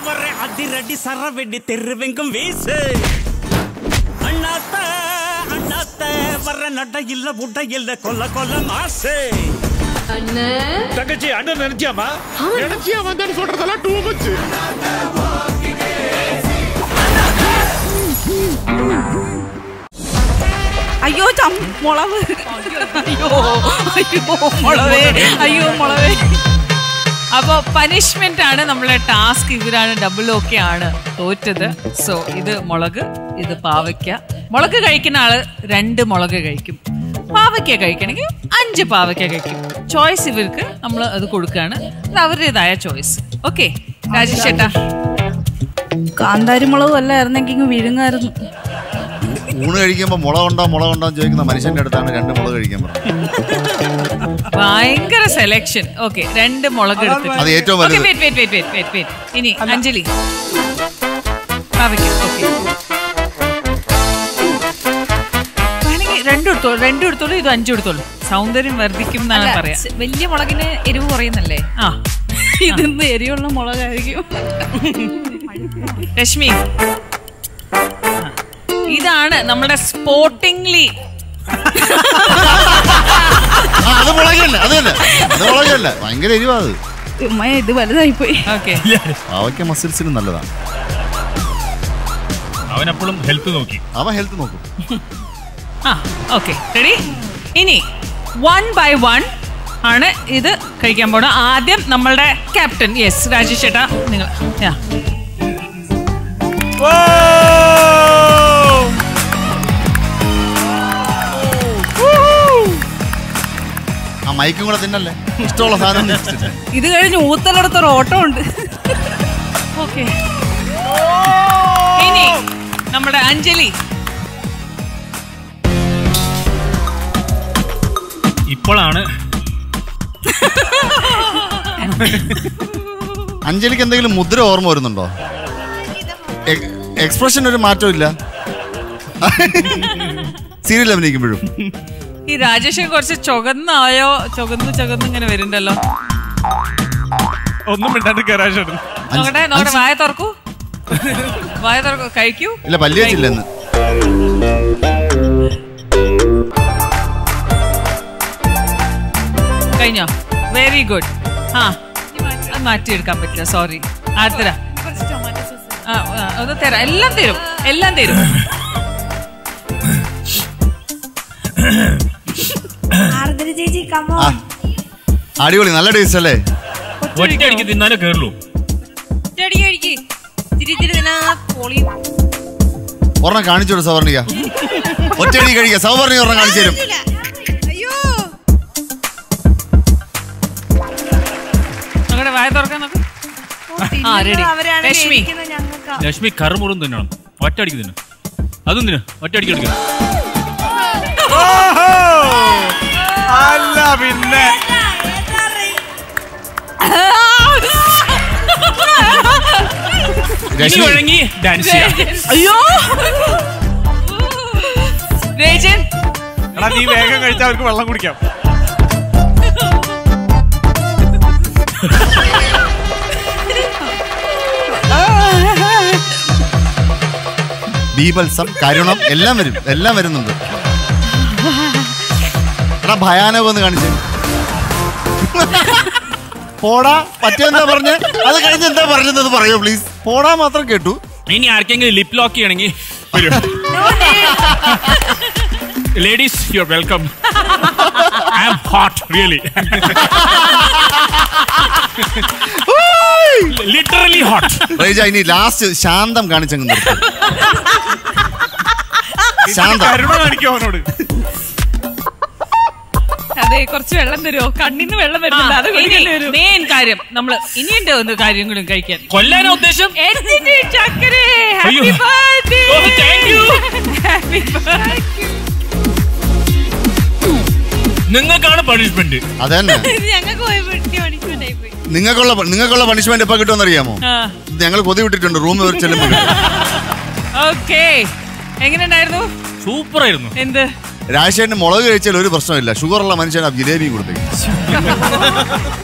வர அதிரடி சரவெடி தெருவெங்கும் வீசு அண்ணாத்த அண்ணாத்த வர நட இல்ல உட இல்ல கொல்ல கொல்ல மாசு தங்கச்சி அண்ணன் நினைச்சியாமா நினைச்சியா வந்தேன்னு சொல்றதெல்லாம் டூ மச் അയ്യോ ചം മുളവ് അയ്യോ അയ്യോ മുളവേ അയ്യോ മുളവേ അപ്പോൾ പനിഷ്മെന്റ് ആണ് നമ്മളെ ടാസ്ക് ഇവരാണ് ഡബിൾ ഓക്കെ ആണ് തോറ്റത് സോ ഇത് മുളക് ഇത് പാവയ്ക്ക മുളക് കഴിക്കുന്ന ആള് രണ്ട് മുളക് കഴിക്കും പാവയ്ക്ക കഴിക്കണമെങ്കിൽ അഞ്ച് പാവയ്ക്ക കഴിക്കും ചോയ്സ് ഇവർക്ക് നമ്മൾ അത് കൊടുക്കുകയാണ് അത് അവരുടേതായ ചോയ്സ് ഓക്കെ രാജേഷ് ചേട്ടാ കാന്താരി മുളകും അല്ലായിരുന്നെങ്കിൽ ഇങ്ങ് വിഴുങ്ങായിരുന്നു ഊണ് കഴിക്കുമ്പോൾ മുളകുണ്ടോ മുളകുണ്ടോ എന്ന് ചോദിക്കുന്ന മനുഷ്യന്റെ അടുത്താണ് രണ്ട് മുളക് കഴിക്കാൻ പറഞ്ഞത് ഭയങ്കര സെലക്ഷൻ ഓക്കെ രണ്ട് മുളക് എടുത്തിട്ട് അത് ഏറ്റവും Okay, വലുത് wait, wait, wait, wait, wait, wait. ഇനി അഞ്ജലി പാവയ്ക്ക ഓക്കെ വേണമെങ്കിൽ രണ്ടും എടുത്തോളൂ രണ്ടും എടുത്തോളൂ ഇത് അഞ്ചും എടുത്തോളൂ സൗന്ദര്യം വർദ്ധിക്കും എന്നാണ് പറയാ വലിയ മുളകിന് എരിവ് കുറയുന്നല്ലേ ആ ഇതിന്ന് എരിവുള്ള മുളകായിരിക്കും രശ്മി ആ. ഇതാണ് നമ്മുടെ സ്പോർട്ടിംഗ്ലി ആ അത് മുളകല്ല അത് തന്നെ അത് മുളകല്ല ഭയങ്കര എരിവാ അത് ഉമ്മ ഇത് വലുതായിപ്പോയി ഓക്കെ പാവയ്ക്ക മസിൽസിന് നല്ലതാണ് അവനപ്പോഴും ഹെൽത്ത് നോക്കി അവൻ ഹെൽത്ത് നോക്കും ആ ഓക്കെ റെഡി ഇനി വൺ ബൈ വൺ ആണ് ഇത് കഴിക്കാൻ പോണ ആദ്യം നമ്മളുടെ ക്യാപ്റ്റൻ യെസ് രാജേഷ് ചേട്ടാ നിങ്ങൾ yeah. ആ മൈക്കും കൂടെ തിന്നല്ലേ ഇഷ്ടമുള്ള സാധനം തിന്നിച്ചിട്ട്. ഇത് കഴിഞ്ഞ് ഊത്തലടുത്തൊരു ഓട്ടം ഉണ്ട് ഓക്കെ ഇനി നമ്മുടെ അഞ്ജലി ഇപ്പോഴാണ് അഞ്ജലിക്ക് എന്തെങ്കിലും മുദ്ര ഓർമ്മ വരുന്നുണ്ടോ എക്സ്പ്രഷൻ ഒരു മാറ്റവും ഇല്ല സീരിയൽ അഭിനയിക്കുമ്പോഴും ഈ രാജേഷൻ കുറച്ച് ചുവന്നായോ ചുവന്ന് ചുവന്ന് ഇങ്ങനെ വരുന്നുണ്ടല്ലോ ഒന്നും മിണ്ടാണ്ട് കരാശേട്ടൻ നോക്കട്ടെ നോക്കട്ടെ വായ തുറക്കൂ വായ തുറക്കൂ കഴിക്കൂ ഇല്ല പല്ലി വെച്ചില്ല എന്ന് കഴിഞ്ഞോ വെരി ഗുഡ് ആ അത് മാറ്റിയെടുക്കാൻ പറ്റില്ല സോറി അടുത്തര ആ ആ, അത് തരാം എല്ലാം തരും എല്ലാം തരും ആർദ്ര ചേച്ചി കമോ ആ അടിപൊളി നല്ല ടേസ്റ്റ് അല്ലേ ഒറ്റയടിക്ക് തിന്നാനേ കേറുള്ളൂ ചെടി കഴിക്ക് ഇത്തിരി ഇത്തിരി തിന്നാ പൊളി ഒരെണ്ണം കാണിച്ചു വിടും സവർണിക ഒറ്റയടി കഴിക്കുക സവർണിക ഒരെണ്ണം കാണിച്ചു തരും അയ്യോ നോക്കട്ടെ വായ തുറക്കാൻ നോക്ക് ആ റെഡി അവരാണ് രശ്മി മേടിക്കുന്നത് ഞങ്ങൾക്ക് ലക്ഷ്മി കറുമുറും തിന്നണം ഒറ്റയടിക്ക് തിന്നു അതും തിന്നു ഒറ്റയടിക്ക് എടുക്കണം അല്ല പിന്നെ ഇനി രശ്മി വഴങ്ങി ഡാൻസ് ചെയ്യാം അയ്യോ രേജൻ എടാ നീ വേഗം കഴിച്ചാൽ അവർക്ക് വെള്ളം കുടിക്കാം ബീഭത്സം കരുണം എല്ലാം വരും എല്ലാം വരുന്നുണ്ട് എടാ ഭയാനകം എന്ന് കാണിച്ചു പോടാ പറ്റിയെന്താ പറഞ്ഞ് അത് കഴിഞ്ഞ് എന്താ പറഞ്ഞത് പറയോ പ്ലീസ് പോടാ മാത്രം കേട്ടു ഇനി ആർക്കെങ്കിലും ലിപ് ലോക്ക് ചെയ്യണമെങ്കിൽ ladies you are welcome I am hot really literally hot റൈജ ഇനി ലാസ്റ്റ് ശാന്തം കാണിച്ചങ്ങ് നിർത്തും ശാന്തം കരുണ കാണിക്കും അവനോട് അതെ കുറച്ച് വെള്ളം തരുമോ കണ്ണിന്ന് വെള്ളം വരുന്നില്ല അത് കുടിക്കേണ്ടി വരും മെയിൻ കാര്യം നമ്മള് ഇനിയുണ്ട് ഒന്ന് കാര്യം കൂടി കഴിക്കാൻ കൊല്ലാനോ ഉദ്ദേശം എടുത്തിട്ട് ചക്കരെ ഹാപ്പി അയ്യോ. Birthday Oh, thank you. Happy birthday നിങ്ങൾക്കാണ് പണിഷ്മെന്റ് അതന്നെ ഞങ്ങൾക്ക് പോയി പറ്റിയ പണിഷ്മെന്റ് ആയി പോയി നിങ്ങൾക്കുള്ള നിങ്ങൾക്കുള്ള പണിഷ്മെന്റ് എപ്പോ കിട്ടുമെന്ന് അറിയാമോ ഞങ്ങൾ കൊതി വിട്ടിട്ടുണ്ട് റൂമിൽ ചെല്ലുമ്പോൾ ഓക്കെ എങ്ങനെയുണ്ടായിരുന്നു സൂപ്പർ ആയിരുന്നു എന്ത് രാജശേഖരന് മുളക് കഴിച്ചാൽ ഒരു പ്രശ്നമില്ല ഷുഗർ ഉള്ള മനുഷ്യൻ ആ ജിലേബിയും കൊടുത്തേക്കും